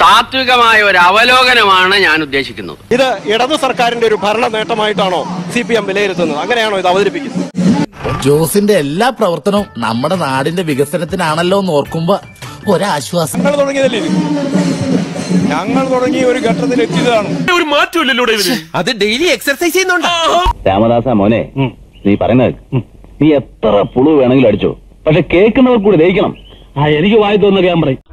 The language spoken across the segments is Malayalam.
താത്വികമായ ഒരു അവലോകനമാണ് ഞാൻ ഉദ്ദേശിക്കുന്നത് ഇത് ഇടതു സർക്കാരിന്റെ ഒരു ഭരണ നേട്ടമായിട്ടാണോ സി പി എം വിലയിരുത്തുന്നത് അങ്ങനെയാണോ ഇത് അവതരിപ്പിക്കുന്നത് ജോസിന്റെ എല്ലാ പ്രവർത്തനവും നമ്മുടെ നാടിന്റെ വികസനത്തിനാണല്ലോ എന്ന് ഓർക്കുമ്പോ ഒരാശ്വാസം ഞങ്ങൾ തുടങ്ങിയതല്ലേ ഇത് ഞങ്ങൾ തുടങ്ങി ഒരു ഘട്ടത്തിൽ എത്തിയതാണ് ഒരു മാറ്റമില്ലല്ലോ ഇതിന് അത് ഡെയിലി എക്സർസൈസ് ചെയ്യുന്നുണ്ടോ രാമദാസ മോനെ നീ പറയുന്നത് കേൾക്ക്. നീ എത്ര പുളു വേണമെങ്കിലും അടിച്ചോ പക്ഷെ കേൾക്കുന്നവർ കൂടി ദഹിക്കണം ആ എനിക്ക് വായി തോന്നുന്ന ഞാൻ പറയും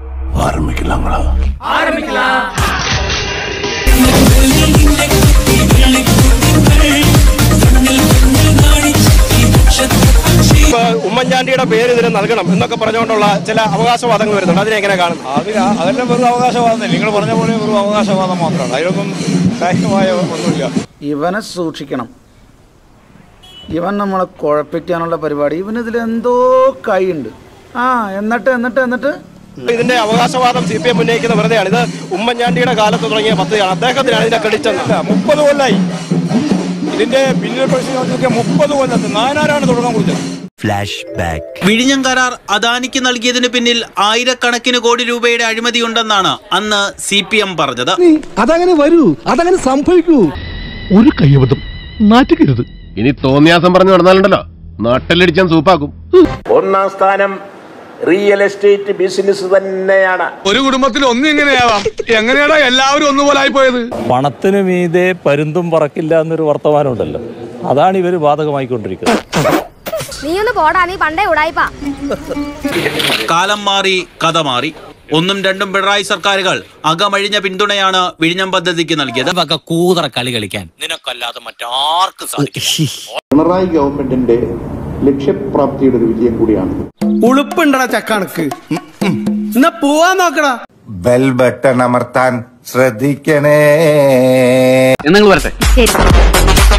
ഇപ്പൊ ഉമ്മൻചാണ്ടിയുടെ പേര് ഇതിന് നൽകണം എന്നൊക്കെ പറഞ്ഞുകൊണ്ടുള്ള ചില അവകാശവാദങ്ങൾ വരുന്നുണ്ട് അതിനെ എങ്ങനെ കാണുന്നു അതിന് അതെല്ലാം വെറും അവകാശവാദം നിങ്ങൾ പറഞ്ഞ പോലെ വെറും അവകാശവാദം മാത്രമാണ് അതിലൊന്നും കാര്യമായ ഒന്നുമില്ല ഇവനെ സൂക്ഷിക്കണം ഇവൻ നമ്മളെ കുഴപ്പിക്കാനുള്ള പരിപാടി ഇവനിതിൽ എന്തോ കൈയുണ്ട് ആ എന്നിട്ട് എന്നിട്ട് എന്നിട്ട് ഇതിന്റെ അവകാശവാദം സി പി എം ഉന്നയിക്കുന്ന വെറുതെയാണ് ഇത് ഉമ്മൻചാണ്ടിയുടെ കാലത്ത് തുടങ്ങിയ പദ്ധതിയാണ് അദ്ദേഹത്തിനാണ് ഇതിന്റെ ക്രെഡിറ്റ് ഇല്ല മുപ്പത് കൊല്ലായി ഇതിന്റെ പിന്നിൽ പരിശോധിച്ച മുപ്പത് കൊല്ലത്ത് നാനാരാണ് തുടങ്ങാൻ കൊടുത്തത് വിഴിഞ്ഞം കരാർ അദാനിക്ക് നൽകിയതിന് പിന്നിൽ ആയിരക്കണക്കിന് കോടി രൂപയുടെ അഴിമതിയുണ്ടെന്നാണ് അന്ന് സി പി എം പറഞ്ഞത് അതങ്ങനെ വരൂ അതങ്ങനെ സംഭവിക്കൂ ഒരു കയ്യബദ്ധം നാറ്റുകരുത് ഇനി തോന്നിയാസം പറഞ്ഞു നടന്നാലുണ്ടല്ലോ നാട്ടിലടിച്ചാൻ സൂപ്പാക്കും ഒന്നാം സ്ഥാനം റിയൽ എസ്റ്റേറ്റ് ബിസിനസ് തന്നെയാണ് ഒരു കുടുംബത്തിൽ ഒന്നും ഇങ്ങനെയാവാം എങ്ങനെയാടാ എല്ലാവരും ഒന്നുപോലെ പോയത് പണത്തിന് മീതെ പരുന്തും പറക്കില്ല എന്നൊരു വർത്തമാനമുണ്ടല്ലോ അതാണ് ഇവർ ബാധകമായിക്കൊണ്ടിരിക്കുന്നത് നീ ഒന്ന് പോടാ നീ പണ്ടേ ഉടായിപ്പാ കാലം മാറി കഥ മാറി ഒന്നും രണ്ടും പിണറായി സർക്കാരുകൾ അകമഴിഞ്ഞ പിന്തുണയാണ് വിഴിഞ്ഞം പദ്ധതിക്ക് നൽകിയത് കൂതറ കളി കളിക്കാൻ നിനക്കല്ലാതെ മറ്റാർക്കും സാധിക്കില്ല പിണറായി ഗവൺമെന്റിന്റെ ലക്ഷ്യപ്രാപ്തിയുടെ ഒരു വിജയം കൂടിയാണ് ഉളുപ്പുണ്ടടാ ചക്കണക്ക് എന്നാ പോവാൻ നോക്കടാ ബെൽ ബട്ടൺ അമർത്താൻ ശ്രദ്ധിക്കണേ നിങ്ങൾ വരട്ടെ ശരി